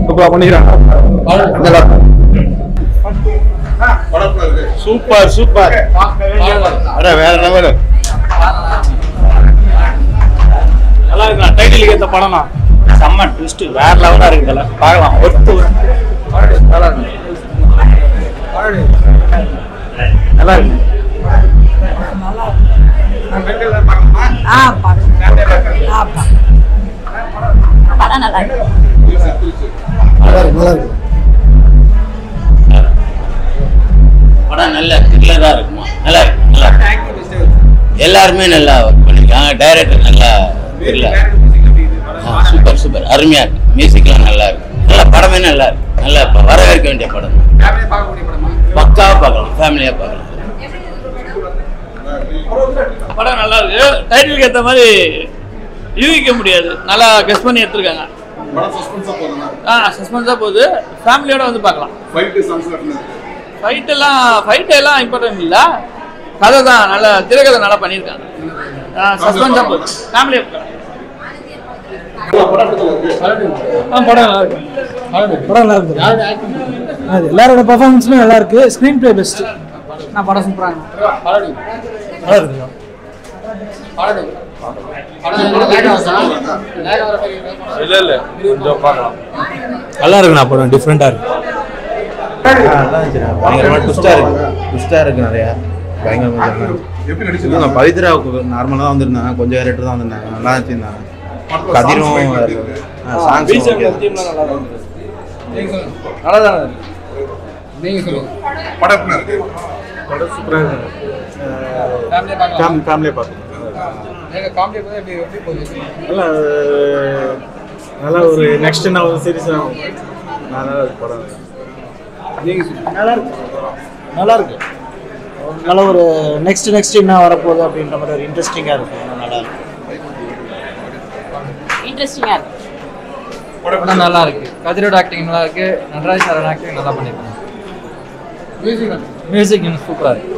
சூப்பரா பண்ணிக்கிறாங்க நல்லா சூப்பர் சூப்பர் அட வேற லெவல் நல்லா இருக்கா டைட்டிலுக்கு ஏற்ற படம்னா செம்ம ட்விஸ்ட் வேற லெவலாக இருக்குதுல்ல பார்க்கலாம் ஒத்து நல்லா இருக்கு நல்லா இருக்கு ஆ பார்க்கலாம் ஆ பார்க்கலாம் படம் நல்லா இருக்கு நல்லா இருக்கு நல்லா இருக்கு படம் நல்ல த்ரில்லராக இருக்குமா நல்லா இருக்கு நல்லா இருக்கு எல்லாருமே நல்லா ஒர்க் பண்ணியிருக்காங்க டைரக்டர் நல்லா த்ரில்லர் சூப்பர் சூப்பர் அருமையாக இருக்கு மியூசிக்லாம் நல்லா இருக்கு நல்லா படமே நல்லா இருக்கு நல்லா இப்ப வரவேற்க வேண்டிய படம் பக்காவாக பார்க்கலாம் ஃபேமிலியாக பார்க்கலாம் படம் நல்லா இருக்கு டைட்டிலுக்கு ஏற்ற மாதிரி யூகிக்க முடியாது நல்லா கெஸ் பண்ணி எடுத்திருக்காங்க ஆ சஸ்பென்ஸாக போகுது ஃபேமிலியோட வந்து பார்க்கலாம் ஃபைட் எல்லாம் ஃபைட் எல்லாம் இம்பார்ட்டன்ட் இல்லை கதை தான் நல்ல திரைக்கதை நல்லா பண்ணியிருக்காங்க சஸ்பென்ஸாக போகுது ஃபேமிலியாக பார்க்கலாம் ஆ படம் நல்லா இருக்கு படம் நல்லா இருக்கு அது எல்லாரோட பர்ஃபார்மன்ஸுமே நல்லா இருக்கு ஸ்க்ரீன் ப்ளே பெஸ்ட் நான் படம் சூப்பராக நல்லா இருக்கு இல்ல இல்ல கொஞ்சம் பார்க்கலாம் நல்லா இருக்குண்ணா படம் டிஃப்ரெண்ட்டாக இருக்கு நல்லா இருந்துச்சுண்ணா பயங்கரமாக ட்விஸ்டாக இருக்கு ட்விஸ்டாக இருக்கு நிறையா பயங்கரமாக இல்லை பவித்ராவுக்கு நார்மலாக தான் வந்திருந்தாங்க கொஞ்சம் கேரக்டர் தான் வந்திருந்தாங்க நல்லா இருந்துச்சுருந்தாங்க கதிரும் சாங்ஸ் நல்லா தான் இருக்கு படம் சூப்பரா இருக்கு ஃபேமிலியை பார்த்து நல்லா நல்லா ஒரு நெக்ஸ்ட் என்ன ஒரு சீரிஸ் நல்லா இருக்கு படம் நல்லா இருக்கு நல்லா இருக்கு நல்ல ஒரு நெக்ஸ்ட் நெக்ஸ்ட் என்ன வரப்போகுது அப்படின்ற மாதிரி ஒரு இன்ட்ரெஸ்டிங்காக இருக்கு நல்லா இருக்கு இன்ட்ரெஸ்டிங்காக இருக்கு படம் நல்லா இருக்கு கதிரோட ஆக்டிங் நல்லா இருக்கு நடராஜ் சாரோட ஆக்டிங் நல்லா பண்ணிருக்காங்க மியூசிக் சூப்பரா இருக்கு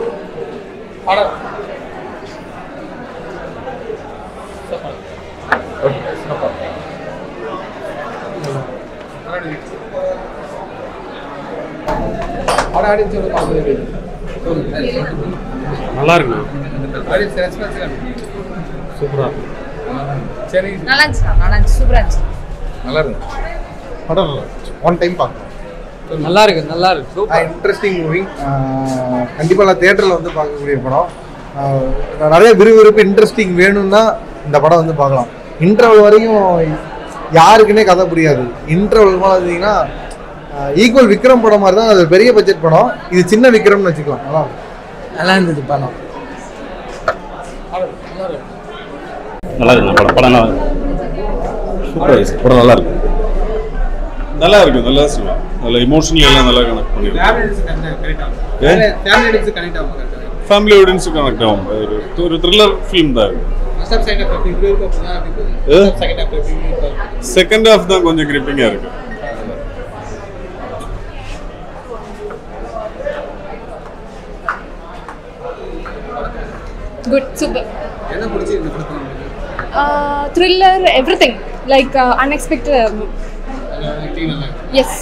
நல்லா இருக்கு சூப்பரா நல்லா இருந்துச்சு நல்லா இருந்துச்சு சூப்பராக இருந்துச்சு நல்லா இருக்கு படம் நல்லா ஒன் டைம் பார்க்கலாம் நல்லா இருக்கு நல்லா இருக்கு சூப்பர் இன்ட்ரெஸ்டிங் மூவி கண்டிப்பாக நான் தேட்டரில் வந்து பார்க்கக்கூடிய படம் ஆஹ் நிறைய விறுவிறுப்பு இன்ட்ரெஸ்டிங் வேணும்னா இந்த படம் வந்து பார்க்கலாம் இன்டர்வல் வரைக்கும் யாருக்குன்னே கதை புரியாது இன்டர்வல் மேலே இருந்தீங்கன்னா ஈக்குவல் விக்ரம் படம் மாதிரி தான் அது பெரிய பட்ஜெட் படம் இது சின்ன விக்ரம்னு வச்சுக்கலாம் நல்லா இருக்கும். நல்லா இருந்தது படம் நல்லா இருக்கு படம் படம் நல்லா சூப்பர் படம் நல்லா இருக்கு நல்லா இருக்கு நல்லா சொல்லுவேன் நல்ல இமோஷனல் எல்லாம் நல்லா கனெக்ட் பண்ணிருக்கேன் ஃபேமிலி ஆடியன்ஸு கனெக்ட் ஆகும் ஒரு ஒரு த்ரில்லர் ஃபிலிம் தான் இருக்கு செகண்ட் ஹாஃப் தான் கொஞ்சம் கிரிப்பிங்காக இருக்கு good super thriller everything like unexpected yes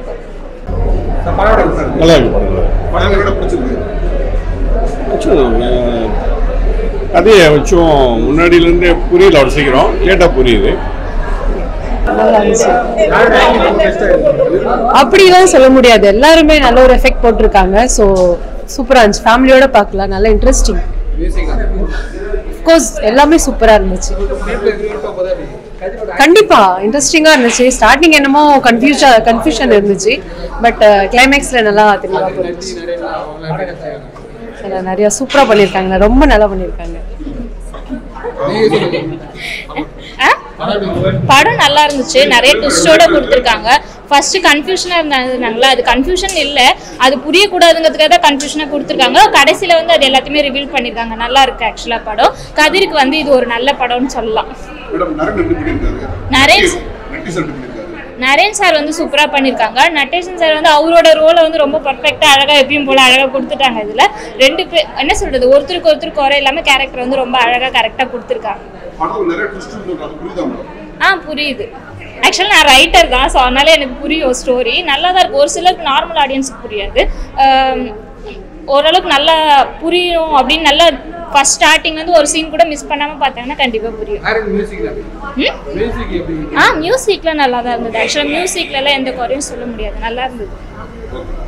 நல்லா இருக்கு படம் நல்லா இருக்கு. கொஞ்சம், அஹ், கதையை கொஞ்சம் முன்னாடியிலேருந்தே புரியல அவ்வளோ சீக்கிரம் லேட்டாக புரியுது அப்படிலாம் சொல்ல முடியாது எல்லாருமே நல்ல ஒரு எஃபெக்ட் போட்டிருக்காங்க ஸோ சூப்பராக இருந்துச்சு ஃபேமிலியோட பார்க்கலாம் நல்லா இன்ட்ரெஸ்டிங் கோர்ஸ் எல்லாமே சூப்பராக இருந்துச்சு கண்டிப்பா இன்ட்ரெஸ்டிங்காக இருந்துச்சு ஸ்டார்டிங் என்னமோ கன்ஃபியூஷா கன்ஃபியூஷன் இருந்துச்சு பட் கிளைமேக்ஸில் நல்லா தெளிவாக போயிருந்துச்சு நல்லா நிறைய சூப்பராக பண்ணியிருக்காங்க ரொம்ப நல்லா பண்ணியிருக்காங்க படம் நல்லா இருந்துச்சு நிறைய ட்விஸ்டோட கொடுத்துருக்காங்க ஃபர்ஸ்ட் கன்ஃபியூஷனாக இருந்தாங்கல்ல அது கன்ஃபியூஷன் இல்லை அது புரியக்கூடாதுங்கிறதுக்காக தான் கன்ஃபியூஷனாக கொடுத்துருக்காங்க கடைசியில் வந்து அது எல்லாத்தையுமே ரிவீல் பண்ணியிருக்காங்க நல்லா இருக்கு ஆக்சுவலாக படம் கதிருக்கு வந்து இது ஒரு நல்ல படம்னு சொல்லலாம் நரேன் நரேன் சார் வந்து சூப்பராக பண்ணியிருக்காங்க நட்டேஷன் சார் வந்து அவரோட ரோலை வந்து ரொம்ப பர்ஃபெக்டாக அழகாக எப்பயும் போல் அழகாக கொடுத்துட்டாங்க இதில் ரெண்டு பேர் என்ன சொல்கிறது ஒருத்தருக்கு ஒருத்தருக்கு குறை இல்லாமல் கேரக்டர் வந்து ரொம்ப அழகாக கரெக்டாக கொடுத்துருக்காங்க ஆ புரியுது ஆக்சுவலாக நான் ரைட்டர் தான் ஸோ அதனால எனக்கு புரியும் ஸ்டோரி நல்லா தான் இருக்கும் ஒரு சிலருக்கு நார்மல் ஆடியன்ஸுக்கு புரியாது ஆம், ஓரளவுக்கு நல்லா புரியும் அப்படின்னு நல்லா ஃபர்ஸ்ட் ஸ்டார்டிங் வந்து ஒரு சீன் கூட மிஸ் பண்ணாமல் பார்த்தாங்கன்னா கண்டிப்பாக புரியும் ம்? ஆ மியூசிக்ல நல்லா தான் இருந்தது ஆக்சுவலாக மியூசிக்லலாம் எந்த குறையும் சொல்ல முடியாது நல்லா இருந்தது